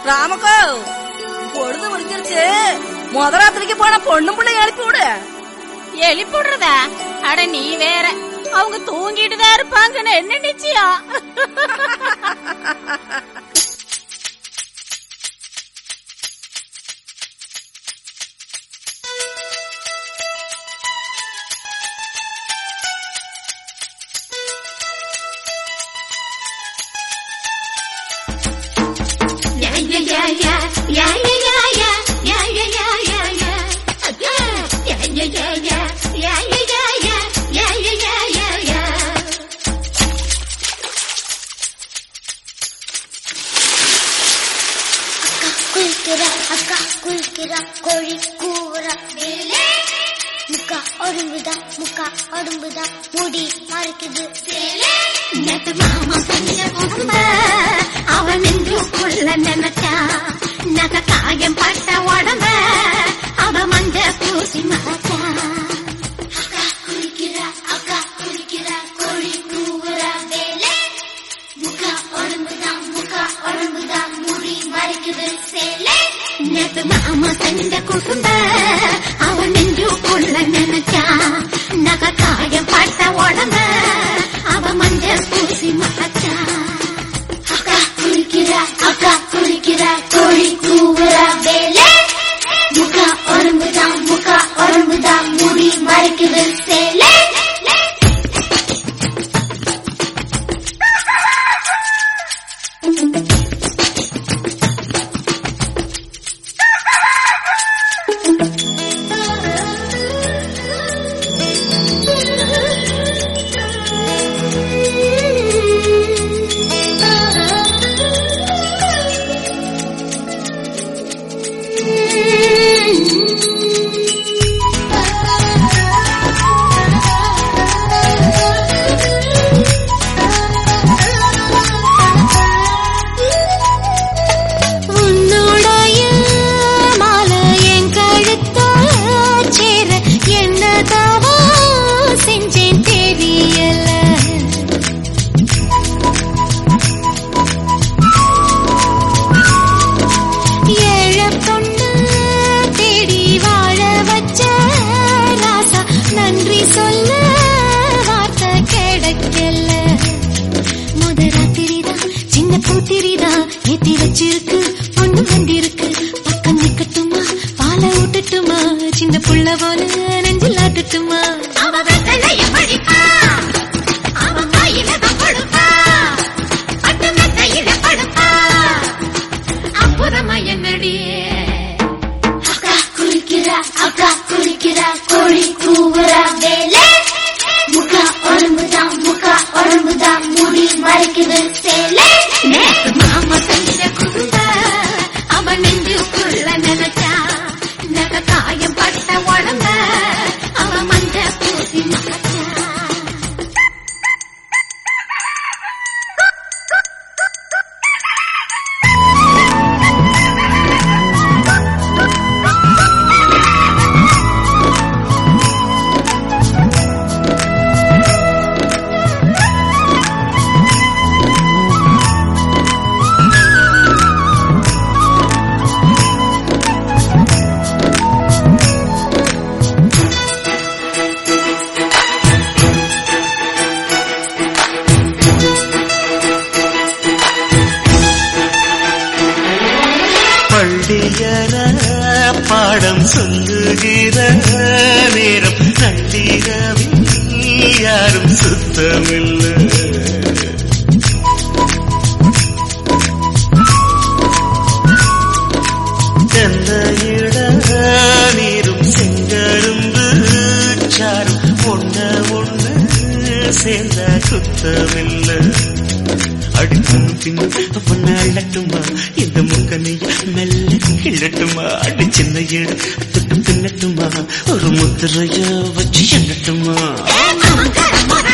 ராமக்கோ பொழுது முடிஞ்சிருச்சு முத ராத்திரிக்கு போன பொண்ணும் பிள்ளை எழுப்பி விடு எழுப்பிடுறதா அட நீ வேற அவங்க தூங்கிட்டு தான் இருப்பாங்கன்னு என்ன நிச்சயம் குளிக்கிறா அக்கா குளிக்கிறா கோழி கூவுறா வேலே முக்கா ஒடும்புதா முக்கா ஒடும்புதா முடி மறைக்குது சேலே நேத்து மாமா பெரிய குடும்ப அவன் நெஞ்சுக்குள்ள நினைச்சா நக காயம் பட்ட உடம்ப அவ மஞ்ச பூசி மறைச்சா அக்கா குளிக்கிறா அக்கா குளிக்கிறா கோழி கூவுறா வேலே முக்கா ஒடும்புதா முக்கா ஒடும்புதா முடி மறைக்குது சேலே நேத்து மாமா செஞ்ச குடும்ப அவன் நெஞ்சுக்குள்ள நினைச்சா நக காயம் பட்ட உடம்ப அவ மஞ்ச பூசி மறைச்சா அக்கா குளிக்கிறா அக்கா குளிக்கிறா கோழி கூவுறா வேலே முக்கா ஒடும்புதா முக்கா ஒடும்புதா முடி மறைக்குது சேலே உன்னுடைய மாலை என் கழுத்தால சேர என்ன தவா செஞ்சேன் தெரியல ஏழ பொண்ணு தேடி வாழ வச்ச ராசா நன்றி சொல்ல வார்த்தை கிடைக்கல முத ராத்திரிதான் சின்ன பூத்திரிதான் ஏத்தி வச்சிருக்கு பொண்ணு வந்திருக்கு பக்கம் நிக்கட்டுமா பாலை ஊட்டட்டுமா சின்ன புள்ள போல நெஞ்சில் ஆட்டட்டுமா அவ வெத்தலைய படிப்பா அவ கையில தான் கொடுப்பா பட்டு மெத்தையில படுப்பா அப்புறமா என்னடியே அக்கா குளிக்கிறா அக்கா குளிக்கிறா கோழி கூவுறா வேலே முக்கா உடம்புதா முக்கா உடம்புதா முடி மறைக்குது சேலே நேத்து மாமா செஞ்ச குடும்ப அவன் நெஞ்சுக்குள்ள நினைச்சா நக காயம் பட்ட உடம்ப அவன் மஞ்ச பூசி மறைச்சா பள்ளியற பாடம் சொல்லுகிற நேரம் நள்ளிரவில் யாரும் சுத்தமில்லை தென்னையிட நீரும் செங்கரும்பு சாரும் ஒண்ண ஒண்ணு சேர்ந்த குத்தமில்லை அடிக்கும் பின்னும் பொண்ணு அள்ளட்டுமா இந்த முக்கனைய மெல்ல கிள்ளட்டுமா அடி சின்ன இழ தொட்டு பின்னட்டுமா ஒரு முத்திரைய வச்சு எண்ணட்டுமா அவன் கடை